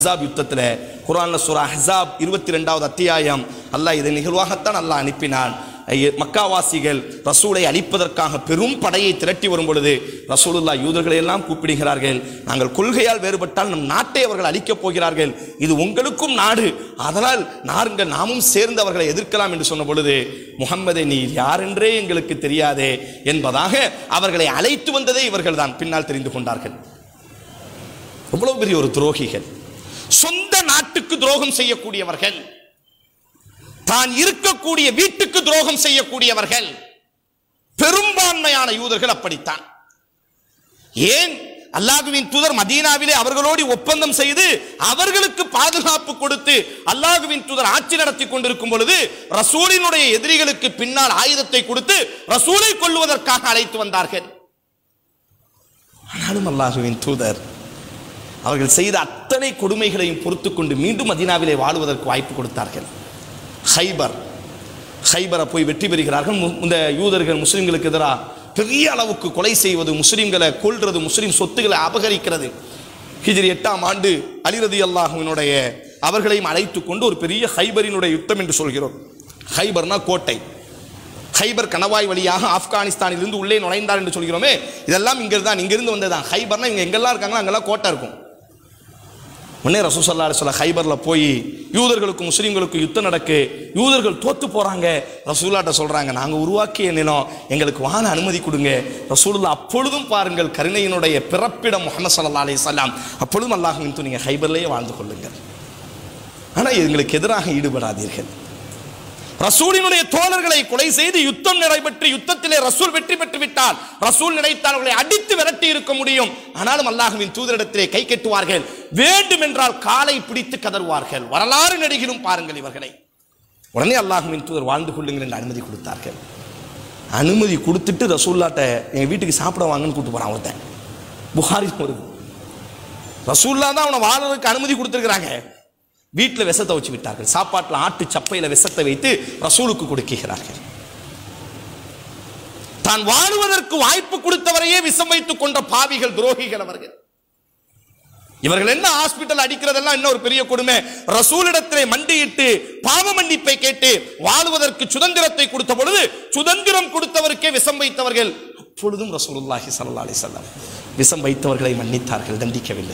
அஹ்ஸாப் யுத்தத்தில் குரான்ல சூரா அஹ்ஸாப் இருபத்தி ரெண்டாவது அத்தியாயம் அல்லாஹ் இதை நிகழ்வாகத்தான் அல்லாஹ் அனுப்பினான் ஐய- மக்காவாசிகள் ரசூலை அழிப்பதற்காக பெரும் படையை திரட்டி வரும் பொழுது ரசூலுல்லா யூதர்களை எல்லாம் கூப்பிடுகிறார்கள் நாங்கள் கொள்கையால் வேறுபட்டால் நம் நாட்டை அவர்கள் அழிக்கப் போகிறார்கள் இது உங்களுக்கும் நாடு அதனால் நாங்கள் நாமும் சேர்ந்து அவர்களை எதிர்க்கலாம் என்று சொன்ன பொழுது முகம்மதே நீர் யாரென்றே எங்களுக்கு தெரியாதே என்பதாக அவர்களை அழைத்து வந்ததே இவர்கள் தான் பின்னால் தெரிந்து கொண்டார்கள் எவ்வளவு பெரிய ஒரு துரோகிகள் சொந்த நாட்டுக்கு துரோகம் செய்யக்கூடியவர்கள் தான் இருக்கக்கூடிய வீட்டுக்கு துரோகம் செய்யக்கூடியவர்கள் பெரும்பான்மையான யூதர்கள் அப்படித்தான் ஏன் அல்லாஹுவின் தூதர் மதீனாவிலே அவர்களோடு ஒப்பந்தம் செய்து அவர்களுக்கு பாதுகாப்பு கொடுத்து அல்லாஹுவின் தூதர் ஆட்சி நடத்தி கொண்டிருக்கும் பொழுது ரசூலினுடைய எதிரிகளுக்கு பின்னால் ஆயுதத்தை கொடுத்து ரசூலை கொல்லுவதற்காக அழைத்து வந்தார்கள் ஆனாலும் அல்லாஹுவின் தூதர் அவர்கள் செய்த அத்தனை கொடுமைகளையும் பொறுத்துக் கொண்டு மீண்டும் மதீனாவிலே வாழுவதற்கு வாய்ப்பு கொடுத்தார்கள் ஹைபர் ஹைபரை போய் வெற்றி பெறுகிறார்கள் மு- இந்த யூதர்கள் முஸ்லிம்களுக்கு எதிராக பெரிய அளவுக்கு கொலை செய்வது முஸ்லிம்களை கொல்றது முஸ்லிம் சொத்துக்களை அபகரிக்கிறது ஹிஜ்ரி எட்டாம் ஆண்டு அலிரதி அல்லாஹுவினுடைய அவர்களையும் அழைத்துக் கொண்டு ஒரு பெரிய ஹைபரினுடைய யுத்தம் என்று சொல்கிறோம் ஹைபர்னா கோட்டை ஹைபர் கணவாய் வழியாக ஆப்கானிஸ்தானிலிருந்து உள்ளே நுழைந்தார் என்று சொல்கிறோமே இதெல்லாம் இங்கிருந்து தான் இங்கிருந்து வந்ததுதான் ஹைபர்னா இங்க எங்கெல்லாம் இருக்காங்களோ அங்கெல்லாம் கோட்டை இருக்கும் உடனே ரசூசல்லா சொல்ல ஹைபர்ல போய் யூதர்களுக்கும் முஸ்லீம்களுக்கும் யுத்தம் நடக்கு யூதர்கள் தோத்து போறாங்க ரசூல்லாட்ட சொல்றாங்க நாங்க உருவாக்கிய நிலம் எங்களுக்கு வான அனுமதி கொடுங்க ரசூலுல்லா அப்பொழுதும் பாருங்கள் கருணையினுடைய பிறப்பிடம் முகமது சல்லா அலி சலாம் அப்பொழுதும் அல்லாஹுவின் நீங்க ஹைபர்லேயே வாழ்ந்து கொள்ளுங்கள் ஆனா எங்களுக்கு எதிராக ஈடுபடாதீர்கள் ரசூலினுடைய தோழர்களை கொலை செய்து யுத்தம் நடைபெற்று யுத்தத்திலே ரசூல் வெற்றி பெற்று விட்டால் ரசூல் நினைத்தால் அவர்களை அடித்து விரட்டி இருக்க முடியும் ஆனாலும் அல்லாஹுவின் தூதரிடத்திலே கை கட்டுவார்கள் வேண்டும் என்றால் காலை பிடித்து கதறுவார்கள் வரலாறு நடிகிலும் பாருங்கள் இவர்களை உடனே அல்லாஹுவின் தூதர் வாழ்ந்து கொள்ளுங்கள் என்று அனுமதி கொடுத்தார்கள் அனுமதி கொடுத்துட்டு ரசூல்லாட்ட எங்க வீட்டுக்கு சாப்பிட வாங்கன்னு கூட்டு போறான் ஒருத்தன் புகாரி வருது ரசூல்லா தான் அவனை வாழறதுக்கு அனுமதி கொடுத்துருக்கிறாங்க வீட்டில் விஷத்தை வச்சு விட்டார்கள் சாப்பாட்டில் ஆட்டு சப்பையில விஷத்தை வைத்து ரசூலுக்கு கொடுக்கிறார்கள் தான் வாழுவதற்கு வாய்ப்பு கொடுத்தவரையே விஷம் வைத்துக் கொண்ட பாவிகள் துரோகிகள் அவர்கள் இவர்கள் என்ன ஹாஸ்பிட்டல் அடிக்கிறதெல்லாம் இன்னும் ஒரு பெரிய கொடுமை ரசூலிடத்திலே மண்டியிட்டு பாவ மன்னிப்பை கேட்டு வாழுவதற்கு சுதந்திரத்தை கொடுத்த பொழுது சுதந்திரம் கொடுத்தவருக்கே விஷம் வைத்தவர்கள் அப்பொழுதும் ரசூலுல்லாஹி ஸல்லல்லாஹு அலைஹி வஸல்லம் விஷம் வைத்தவர்களை மன்னித்தார்கள் தண்டிக்கவில்லை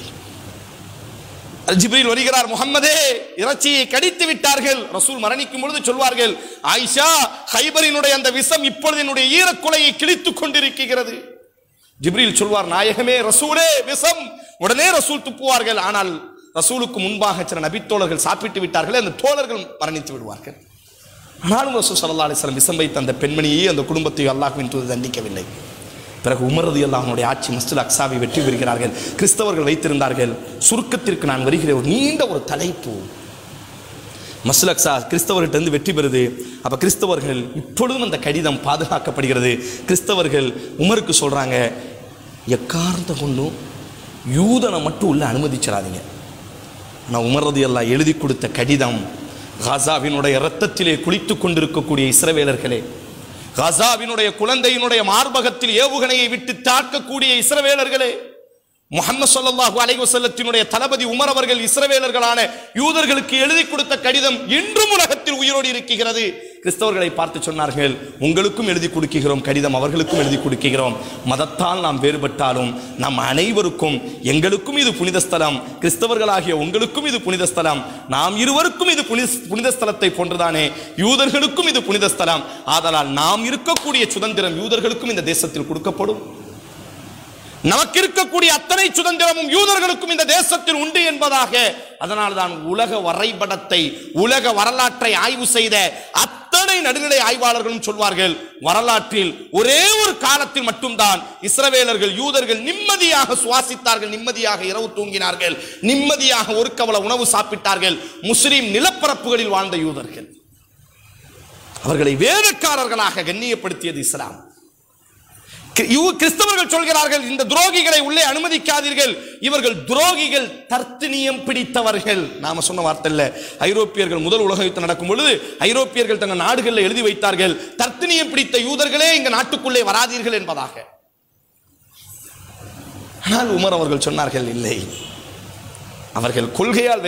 ஜிப்ரீல் வருகிறார் முகம்மதே இறைச்சியை கடித்து விட்டார்கள் ரசூல் மரணிக்கும் பொழுது சொல்வார்கள் ஆயிஷா ஹைபரினுடைய அந்த விஷம் இப்பொழுது என்னுடைய ஈரக்குலையை கிழித்துக் கொண்டிருக்கிறது ஜிப்ரீல் சொல்வார் நாயகமே ரசூலே விஷம் உடனே ரசூல் துப்புவார்கள் ஆனால் ரசூலுக்கு முன்பாக சில நபித்தோழர்கள் சாப்பிட்டு விட்டார்கள் அந்த தோழர்கள் மரணித்து விடுவார்கள் ஆனாலும் ரசூல் சல்லா அலிஸ்லாம் விஷம் வைத்த அந்த பெண்மணியை அந்த குடும்பத்தை அல்லாஹ்வின் தூது தண்டிக்கவில்லை பிறகு உமரது அல்லாஹனுடைய ஆட்சி மஸ்ஜித் அக்ஸாவை வெற்றி பெறுகிறார்கள் கிறிஸ்தவர்கள் வைத்திருந்தார்கள் சுருக்கத்திற்கு நான் வருகிறேன் ஒரு நீண்ட ஒரு தலைப்பு மஸ்ஜித் அக்ஸா கிறிஸ்தவர்கிட்ட இருந்து வெற்றி பெறுது அப்ப கிறிஸ்தவர்கள் இப்பொழுதும் அந்த கடிதம் பாதுகாக்கப்படுகிறது கிறிஸ்தவர்கள் உமருக்கு சொல்றாங்க எக்காரணத்தை கொண்டும் யூதனை மட்டும் உள்ள அனுமதிச்சிடாதீங்க ஆனால் உமரது எல்லாம் எழுதி கொடுத்த கடிதம் காசாவினுடைய இரத்தத்திலே குளித்துக் கொண்டிருக்கக்கூடிய இஸ்ரவேலர்களே காசாவினுடைய குழந்தையினுடைய மார்பகத்தில் ஏவுகணையை விட்டு தாக்கக்கூடிய இஸ்ரவேலர்களே முகமது ஸல்லல்லாஹு அலைஹி வஸல்லத்தினுடைய தளபதி உமர் அவர்கள் இஸ்ரவேலர்களான யூதர்களுக்கு எழுதி கொடுத்த கடிதம் இன்றும் உலகத்தில் உயிரோடு இருக்கிறது கிறிஸ்தவர்களை பார்த்து சொன்னார்கள் உங்களுக்கும் எழுதி கொடுக்கிறோம் கடிதம் அவர்களுக்கும் எழுதி கொடுக்கிறோம் மதத்தால் நாம் வேறுபட்டாலும் நம் அனைவருக்கும் எங்களுக்கும் இது புனித ஸ்தலம் கிறிஸ்தவர்களாகிய உங்களுக்கும் இது புனித ஸ்தலம் நாம் இருவருக்கும் இது புனித புனித ஸ்தலத்தை போன்றுதானே யூதர்களுக்கும் இது புனித ஸ்தலம் ஆதலால் நாம் இருக்கக்கூடிய சுதந்திரம் யூதர்களுக்கும் இந்த தேசத்தில் கொடுக்கப்படும் நமக்கு இருக்கக்கூடிய அத்தனை சுதந்திரமும் யூதர்களுக்கும் இந்த தேசத்தில் உண்டு என்பதாக அதனால் தான் உலக வரைபடத்தை உலக வரலாற்றை ஆய்வு செய்த அத்தனை நடுநிலை ஆய்வாளர்களும் சொல்வார்கள் வரலாற்றில் ஒரே ஒரு காலத்தில் மட்டும்தான் இஸ்ரவேலர்கள் யூதர்கள் நிம்மதியாக சுவாசித்தார்கள் நிம்மதியாக இரவு தூங்கினார்கள் நிம்மதியாக ஒரு கவல உணவு சாப்பிட்டார்கள் முஸ்லிம் நிலப்பரப்புகளில் வாழ்ந்த யூதர்கள் அவர்களை வேதக்காரர்களாக கண்ணியப்படுத்தியது இஸ்லாம் கி- இவ- கிறிஸ்தவர்கள் சொல்கிறார்கள் இந்த துரோகிகளை உள்ளே அனுமதிக்காதீர்கள் இவர்கள் துரோகிகள் தர்த்தினியம் பிடித்தவர்கள் நாம சொன்ன வார்த்தை இல்ல ஐரோப்பியர்கள் முதல் உலக யுத்தம் நடக்கும் பொழுது ஐரோப்பியர்கள் தங்கள் நாடுகளில் எழுதி வைத்தார்கள் தர்த்தினியம் பிடித்த யூதர்களே இங்க நாட்டுக்குள்ளே வராதீர்கள் என்பதாக ஆனால் உமர் அவர்கள் சொன்னார்கள் இல்லை அவர்கள் கொள்கையால்